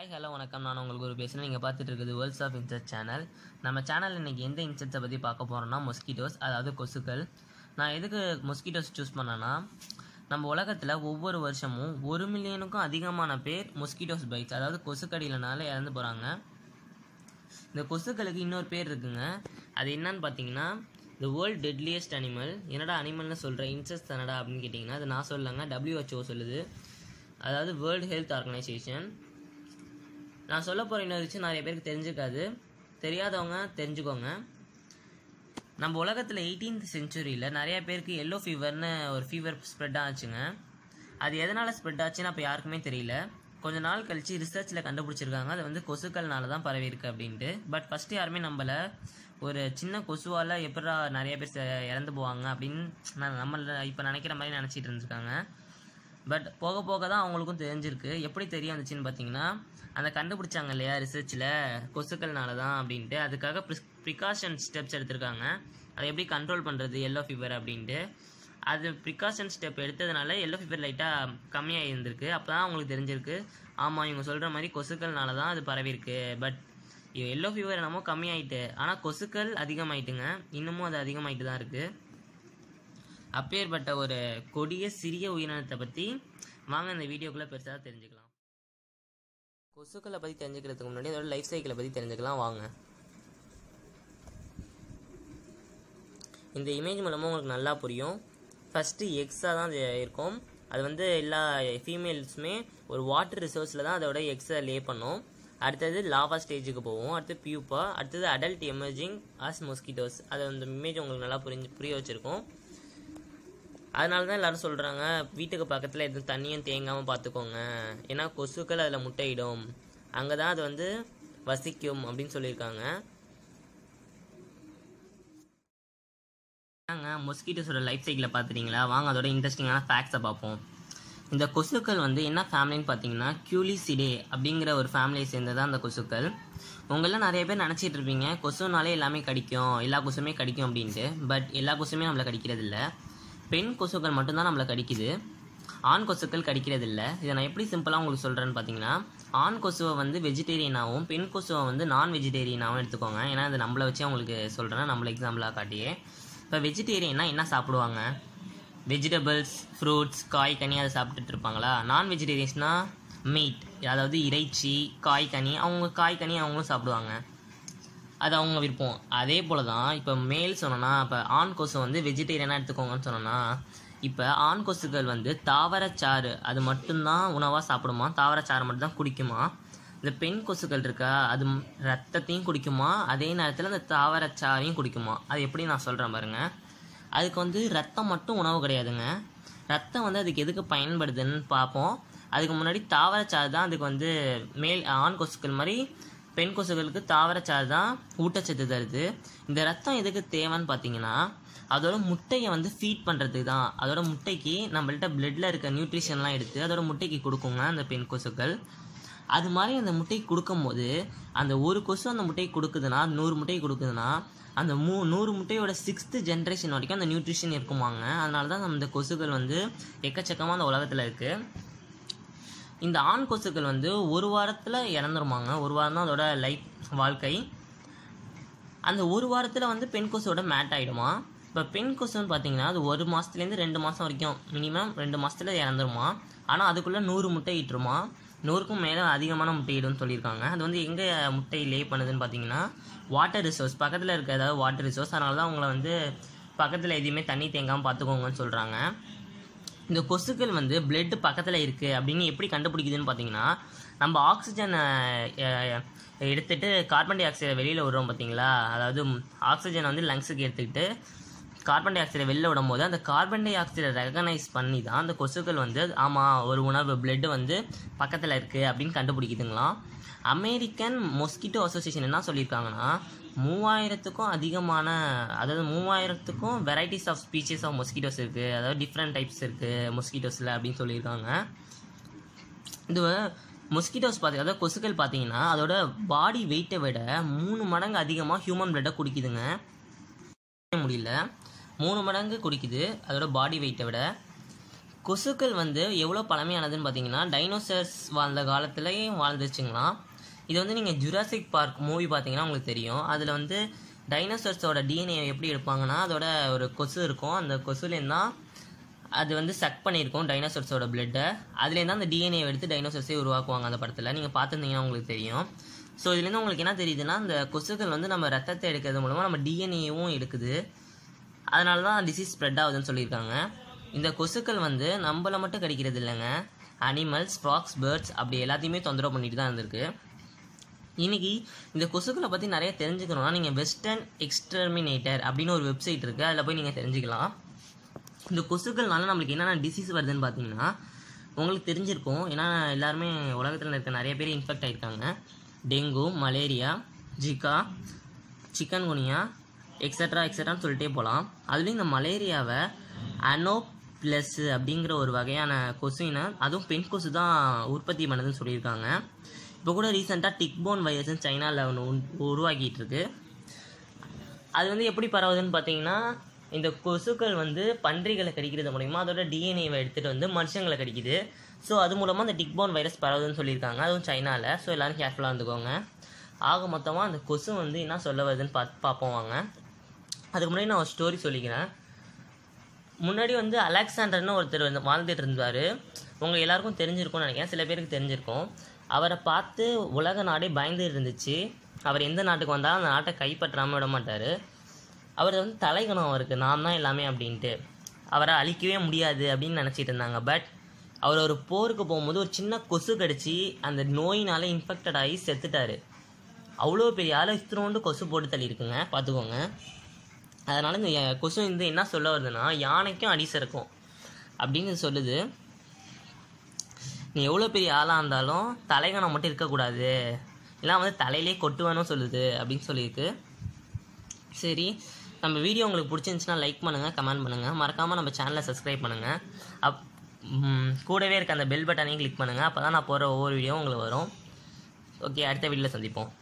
hi hello வணக்கம் நான் உங்களுக்கு ஒரு பேசுகிறேன் நீங்கள் பார்த்துட்டு இருக்குது வேர்ல்ட்ஸ் ஆஃப் இன்செக்ட் சேனல் நம்ம சேனல் இன்றைக்கி எந்த இன்செக்ட்ஸை பற்றி பார்க்க போகிறோம்னா மொஸ்கிட்டோஸ் அதாவது கொசுக்கள் நான் எதுக்கு மொஸ்கிட்டோஸ் சூஸ் பண்ணேன்னா நம்ம உலகத்தில் ஒவ்வொரு வருஷமும் ஒரு மில்லியனுக்கும் அதிகமான பேர் மொஸ்கிட்டோஸ் பைட்ஸ் அதாவது கொசுக்கடியிலனால இறந்து போகிறாங்க இந்த கொசுக்களுக்கு இன்னொரு பேர் இருக்குங்க அது என்னன்னு பார்த்தீங்கன்னா the வேர்ல்ட் டெட்லியஸ்ட் அனிமல் என்னடா அனிமல்னு சொல்கிற இன்செஸ்ட் தானடா அப்படின்னு கேட்டிங்கன்னா அது நான் சொல்லலைங்க WHO சொல்லுது அதாவது வேர்ல்டு ஹெல்த் ஆர்கனைசேஷன் நான் சொல்ல போகிற இன்னொரு விஷயம் நிறைய பேருக்கு தெரிஞ்சுக்காது தெரியாதவங்க தெரிஞ்சுக்கோங்க நம்ம உலகத்தில் எயிட்டீன்த் செஞ்சுரியில் நிறைய பேருக்கு எல்லோ ஃபீவர்னு ஒரு ஃபீவர் ஸ்ப்ரெட் ஆச்சுங்க அது எதனால் ஸ்ப்ரெட் ஆச்சுன்னு அப்போ யாருக்குமே தெரியல கொஞ்ச நாள் கழிச்சு ரிசர்ச்சில் கண்டுபிடிச்சிருக்காங்க அது வந்து கொசுக்கள்னால தான் பரவி இருக்கு அப்படின்ட்டு பட் ஃபஸ்ட்டு யாருமே நம்பலை ஒரு சின்ன கொசுவால் எப்படா நிறைய பேர் செ- இறந்து போவாங்க அப்படின்னு நான் நம்மள இப்போ நினைக்கிற மாதிரி நினச்சிட்டு இருந்திருக்காங்க பட் போக போக தான் அவங்களுக்கும் தெரிஞ்சிருக்கு எப்படி தெரிய வந்துச்சுன்னு பார்த்தீங்கன்னா அந்த கண்டுபிடிச்சாங்க இல்லையா ரிசர்ச்சில் கொசுக்கள்னால தான் அப்படின்ட்டு அதுக்காக ப்ரிகாஷன் ஸ்டெப்ஸ் எடுத்திருக்காங்க அதை எப்படி கண்ட்ரோல் பண்ணுறது எல்லோ ஃபீவர் அப்படின்ட்டு அது ப்ரிகாஷன் ஸ்டெப் எடுத்ததுனால எல்லோ ஃபீவர் லைட்டாக கம்மியாக இருந்திருக்கு அப்போ தான் அவங்களுக்கு தெரிஞ்சிருக்கு ஆமாம் இவங்க சொல்கிற மாதிரி கொசுக்கள்னால தான் அது பரவிருக்கு பட் எல்லோ ஃபீவர் என்னமோ கம்மியாயிட்டு ஆனால் கொசுக்கள் அதிகமாயிட்டுங்க இன்னமும் அது அதிகமாயிட்டு தான் இருக்குது அப்பேற்பட்ட ஒரு கொடிய சிறிய உயிரினத்தை பற்றி வாங்க இந்த வீடியோக்குள்ளே பெருசாக தெரிஞ்சுக்கலாம் கொசுக்களை பற்றி தெரிஞ்சுக்கிறதுக்கு முன்னாடி அதோட லைஃப் சைக்கிளை பற்றி தெரிஞ்சுக்கலாம் வாங்க இந்த இமேஜ் மூலமாக உங்களுக்கு நல்லா புரியும் ஃபஸ்ட்டு எக்ஸாக தான் அது இருக்கும் அது வந்து எல்லா ஃபீமேல்ஸுமே ஒரு வாட்டர் ரிசோர்ஸில் தான் அதோட எக்ஸை லே பண்ணும் அடுத்தது லாவா ஸ்டேஜுக்கு போகும் அடுத்து பியூப்பா அடுத்தது அடல்ட் எமர்ஜிங் ஆஸ் மொஸ்கிட்டோஸ் அது அந்த இமேஜ் உங்களுக்கு நல்லா புரிஞ்சு புரிய வச்சுருக்கோம் அதனால தான் எல்லாரும் சொல்கிறாங்க வீட்டுக்கு பக்கத்தில் எதுவும் தண்ணியும் தேங்காமல் பார்த்துக்கோங்க ஏன்னா கொசுக்கள் அதில் முட்டையிடும் அங்கே தான் அது வந்து வசிக்கும் அப்படின்னு சொல்லியிருக்காங்க நாங்க மொஸ்கிட்டோஸோட லைஃப் சைக்கிளை பார்த்துட்டீங்களா வாங்க அதோட இன்ட்ரெஸ்டிங்கான ஃபேக்ட்ஸை பார்ப்போம் இந்த கொசுக்கள் வந்து என்ன ஃபேமிலின்னு பார்த்தீங்கன்னா கியூலிசிடே அப்படிங்கிற ஒரு ஃபேமிலியை சேர்ந்தது அந்த கொசுக்கள் உங்களெல்லாம் நிறைய பேர் நினச்சிட்டு இருப்பீங்க கொசுனாலே எல்லாமே கடிக்கும் எல்லா கொசுமே கடிக்கும் அப்படின்ட்டு பட் எல்லா கொசுமே நம்மளை கடிக்கிறது இல்ல பெண் கொசுக்கள் மட்டும்தான் நம்மளை கடிக்குது ஆண் கொசுக்கள் கடிக்கிறது இல்ல இதை நான் எப்படி சிம்பிளாக உங்களுக்கு சொல்கிறேன்னு பார்த்தீங்கன்னா ஆண் கொசுவை வந்து வெஜிடேரியனாகவும் பெண் கொசுவை வந்து நான் வெஜிடேரியனாகவும் எடுத்துக்கோங்க ஏன்னா அது நம்மளை வச்சு உங்களுக்கு சொல்கிறேன் நம்மள எக்ஸாம்பிளாக காட்டியே இப்போ வெஜிடேரியன்னா என்ன சாப்பிடுவாங்க வெஜிடபிள்ஸ் ஃப்ரூட்ஸ் காய் கனி அதை சாப்பிட்டுட்டு இருப்பாங்களா நான் வெஜிடேரியன்ஸ்னா மீட் அதாவது இறைச்சி காய் கனி அவங்க காய் கனி அவங்களும் சாப்பிடுவாங்க அது அவங்க விருப்பம் அதே போல தான் இப்போ மேல் சொன்னோன்னா இப்போ ஆண் கொசு வந்து வெஜிடேரியனாக எடுத்துக்கோங்கன்னு சொன்னோன்னா இப்போ ஆண் கொசுக்கள் வந்து தாவரச்சாறு அது மட்டும்தான் உணவாக சாப்பிடுமா தாவரச்சாறு மட்டும்தான் குடிக்குமா இந்த பெண் கொசுக்கள் இருக்கா அது ம்- ரத்தத்தையும் குடிக்குமா அதே நேரத்தில் அந்த தாவரச்சாறையும் குடிக்குமா அது எப்படி நான் சொல்கிறேன் பாருங்க அதுக்கு வந்து ரத்தம் மட்டும் உணவு கிடையாதுங்க ரத்தம் வந்து அதுக்கு எதுக்கு பயன்படுதுன்னு பார்ப்போம் அதுக்கு முன்னாடி தாவரச்சாறு தான் அதுக்கு வந்து மேல் ஆண் கொசுக்கள் மாதிரி பெண் கொசுகளுக்கு தாவரச்சாறு தான் ஊட்டச்சத்து தருது இந்த ரத்தம் எதுக்கு தேவைன்னு பார்த்தீங்கன்னா அதோட முட்டையை வந்து ஃபீட் பண்ணுறதுக்கு தான் அதோட முட்டைக்கு நம்மள்ட்ட பிளட்டில் இருக்க நியூட்ரிஷன்லாம் எடுத்து அதோட முட்டைக்கு கொடுக்குங்க அந்த பெண் கொசுக்கள் அது மாதிரி அந்த முட்டைக்கு கொடுக்கும்போது அந்த ஒரு கொசு அந்த முட்டைக்கு கொடுக்குதுன்னா நூறு முட்டைக்கு கொடுக்குதுன்னா அந்த மூ நூறு முட்டையோட சிக்ஸ்த்து ஜென்ரேஷன் வரைக்கும் அந்த நியூட்ரிஷன் இருக்குமாங்க அதனால தான் அந்த கொசுக்கள் வந்து எக்கச்சக்கமாக அந்த உலகத்தில் இருக்குது இந்த ஆண் கொசுக்கள் வந்து ஒரு வாரத்தில் இறந்துருமாங்க ஒரு வாரம் தான் அதோட லைஃப் வாழ்க்கை அந்த ஒரு வாரத்தில் வந்து பெண் கொசுவோட மேட் ஆகிடுமா இப்போ பெண் கொசுன்னு பார்த்தீங்கன்னா அது ஒரு மாதத்துலேருந்து ரெண்டு மாதம் வரைக்கும் மினிமம் ரெண்டு மாதத்துல இறந்துருமா ஆனால் அதுக்குள்ளே நூறு முட்டை இட்டுருமா நூறுக்கும் மேலே அதிகமான முட்டை இடும்னு சொல்லியிருக்காங்க அது வந்து எங்கே முட்டை லே பண்ணுதுன்னு பார்த்தீங்கன்னா வாட்டர் ரிசோர்ஸ் பக்கத்தில் இருக்க ஏதாவது வாட்டர் ரிசோர்ஸ் அதனால தான் அவங்கள வந்து பக்கத்தில் எதையுமே தண்ணி தேங்காமல் பார்த்துக்கோங்கன்னு சொல்கிறாங்க இந்த கொசுக்கள் வந்து பிளட் பக்கத்தில் இருக்குது அப்படின்னு எப்படி கண்டுபிடிக்குதுன்னு பார்த்தீங்கன்னா நம்ம ஆக்சிஜன் எடுத்துட்டு கார்பன் டை ஆக்சைடை வெளியில் விடுறோம் பார்த்தீங்களா அதாவது ஆக்சிஜனை வந்து லங்ஸுக்கு எடுத்துக்கிட்டு கார்பன் டை ஆக்சைடை வெளில விடும்போது அந்த கார்பன் டை ஆக்சைடை ரெகனைஸ் பண்ணி தான் அந்த கொசுக்கள் வந்து ஆமாம் ஒரு உணவு பிளட் வந்து பக்கத்தில் இருக்குது அப்படின்னு கண்டுபிடிக்குதுங்களாம் அமெரிக்கன் மொஸ்கிட்டோ அசோசியேஷன் என்ன சொல்லியிருக்காங்கன்னா மூவாயிரத்துக்கும் அதிகமான அதாவது மூவாயிரத்துக்கும் varieties of species of mosquitoes இருக்குது அதாவது டிஃப்ரெண்ட் டைப்ஸ் இருக்குது மொஸ்கிட்டோஸில் அப்படின்னு சொல்லியிருக்காங்க இது மொஸ்கிட்டோஸ் பார்த்து அதாவது கொசுக்கள் பார்த்தீங்கன்னா அதோட பாடி வெயிட்டை விட மூணு மடங்கு அதிகமாக ஹியூமன் பிளட்டை குடிக்குதுங்க முடியல மூணு மடங்கு குடிக்குது அதோட பாடி வெயிட்டை விட கொசுக்கள் வந்து எவ்வளோ பழமையானதுன்னு பார்த்தீங்கன்னா டைனோசர்ஸ் வாழ்ந்த காலத்துலேயும் வாழ்ந்துச்சுங்களாம் இது வந்து நீங்கள் ஜுராசிக் பார்க் மூவி பார்த்தீங்கன்னா உங்களுக்கு தெரியும் அதில் வந்து டைனோசர்ஸோட டிஎன்ஏ எப்படி எடுப்பாங்கன்னா அதோட ஒரு கொசு இருக்கும் அந்த கொசுலேருந்து தான் அது வந்து சக் பண்ணியிருக்கும் டைனோசர்ஸோட பிளட்டை அதுலேருந்து அந்த டிஎன்ஏ எடுத்து டைனோசர்ஸே உருவாக்குவாங்க அந்த படத்தில் நீங்கள் பார்த்துருந்தீங்கன்னா உங்களுக்கு தெரியும் ஸோ இதுலேருந்து உங்களுக்கு என்ன தெரியுதுன்னா அந்த கொசுக்கள் வந்து நம்ம ரத்தத்தை எடுக்கிறது மூலமாக நம்ம டிஎன்ஏவும் எடுக்குது அதனால தான் டிசீஸ் ஸ்ப்ரெட் ஆகுதுன்னு சொல்லியிருக்காங்க இந்த கொசுக்கள் வந்து நம்மளை மட்டும் கடிக்கிறது இல்லைங்க அனிமல்ஸ் ஃப்ராக்ஸ் பேர்ட்ஸ் அப்படி எல்லாத்தையுமே தொந்தரவு பண்ணிட்டு தான் இருந்திருக்கு இன்னைக்கு இந்த கொசுக்களை பற்றி நிறைய தெரிஞ்சுக்கணும்னா நீங்கள் வெஸ்டர்ன் எக்ஸ்டர்மினேட்டர் அப்படின்னு ஒரு வெப்சைட் இருக்குது அதில் போய் நீங்கள் தெரிஞ்சுக்கலாம் இந்த கொசுக்கள்னால நம்மளுக்கு என்னென்ன டிசீஸ் வருதுன்னு பார்த்தீங்கன்னா உங்களுக்கு தெரிஞ்சிருக்கும் ஏன்னா எல்லாருமே உலகத்தில் இருக்க நிறைய பேர் இன்ஃபெக்ட் ஆயிருக்காங்க dengue malaria Zika chikungunya extra எக்ஸட்ரான்னு சொல்லிட்டே போகலாம் அதுலேயும் இந்த மலேரியாவை அனோ ப்ளஸ் அப்படிங்கிற ஒரு வகையான கொசுனை அதுவும் பெண் கொசு தான் உற்பத்தி பண்ணுதுன்னு சொல்லியிருக்காங்க இப்போ கூட ரீசெண்டாக டிக்போன் வைரஸ்னு சைனாவில் ஒன்று உருவாக்கிட்டு இருக்கு அது வந்து எப்படி பரவுதுன்னு பார்த்தீங்கன்னா இந்த கொசுக்கள் வந்து பன்றிகளை கடிக்கிறது மூலிமா அதோட டிஎன்ஏவை எடுத்துகிட்டு வந்து மனுஷங்களை கடிக்குது ஸோ அது மூலமாக அந்த டிக்போன் வைரஸ் பரவுதுன்னு சொல்லியிருக்காங்க அதுவும் சைனாவில் ஸோ எல்லோரும் கேர்ஃபுல்லாக இருந்துக்கோங்க ஆக மொத்தமாக அந்த கொசு வந்து என்ன சொல்ல வருதுன்னு பார்த்து பார்ப்போம் வாங்க அதுக்கு முன்னாடி நான் ஒரு ஸ்டோரி சொல்லிக்கிறேன் முன்னாடி வந்து அலெக்சாண்டர்னு ஒருத்தர் வந்து வாழ்ந்துட்டு இருந்தார் உங்கள் எல்லாருக்கும் தெரிஞ்சிருக்கும்னு நினைக்கிறேன் சில பேருக்கு தெரிஞ்சிருக்கும் அவரை பார்த்து உலக நாடே பயந்து இருந்துச்சு அவர் எந்த நாட்டுக்கு வந்தாலும் அந்த நாட்டை கைப்பற்றாமல் விட மாட்டார் அவர் வந்து தலைகணம் அவருக்கு நான் தான் எல்லாமே அப்படின்ட்டு அவரை அழிக்கவே முடியாது அப்படின்னு நினச்சிட்டு இருந்தாங்க பட் அவர் ஒரு போருக்கு போகும்போது ஒரு சின்ன கொசு கடிச்சு அந்த நோயினால இன்ஃபெக்டட் ஆகி செத்துட்டாரு அவ்வளோ பெரிய ஆளை இத்தினோண்டு கொசு போட்டு தள்ளியிருக்குங்க பார்த்துக்கோங்க அதனால் இந்த ய- கொசு வந்து என்ன சொல்ல வருதுன்னா யானைக்கும் அடி சறுக்கும் அப்படின்னு சொல்லுது நீ எவ்வளோ பெரிய ஆளாக இருந்தாலும் தலைகணம் மட்டும் இருக்கக்கூடாது இல்லை வந்து தலையிலே கொட்டுவேனும் சொல்லுது அப்படின்னு சொல்லியிருக்கு சரி நம்ம வீடியோ உங்களுக்கு பிடிச்சிருந்துச்சுன்னா லைக் பண்ணுங்கள் கமெண்ட் பண்ணுங்கள் மறக்காமல் நம்ம சேனலை சப்ஸ்கிரைப் பண்ணுங்கள் அப் ம், கூடவே இருக்க அந்த பெல் பட்டனையும் கிளிக் பண்ணுங்கள் அப்போ தான் நான் போகிற ஒவ்வொரு வீடியோவும் உங்களுக்கு வரும் ஓகே அடுத்த வீடியோவில் சந்திப்போம்